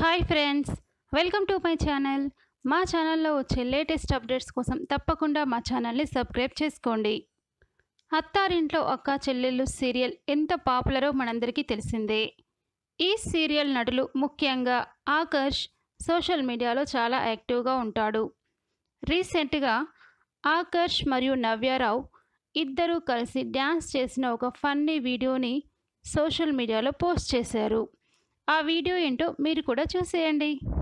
hi friends welcome to my channel మా ఛానల్లో వచ్చే లేటెస్ట్ అప్డేట్స్ కోసం తప్పకుండా మా ఛానల్ని సబ్స్క్రైబ్ చేసుకోండి అత్తారింట్లో అక్క చెల్లెళ్ళు సీరియల్ ఎంత పాపులరో మనందరికీ తెలిసిందే ఈ సీరియల్ నటులు ముఖ్యంగా ఆకర్ష్ సోషల్ మీడియాలో చాలా యాక్టివ్గా ఉంటాడు రీసెంట్గా ఆకర్ష్ మరియు నవ్యారావు ఇద్దరూ కలిసి డ్యాన్స్ చేసిన ఒక ఫన్నీ వీడియోని సోషల్ మీడియాలో పోస్ట్ చేశారు ఆ వీడియో ఏంటో మీరు కూడా చూసేయండి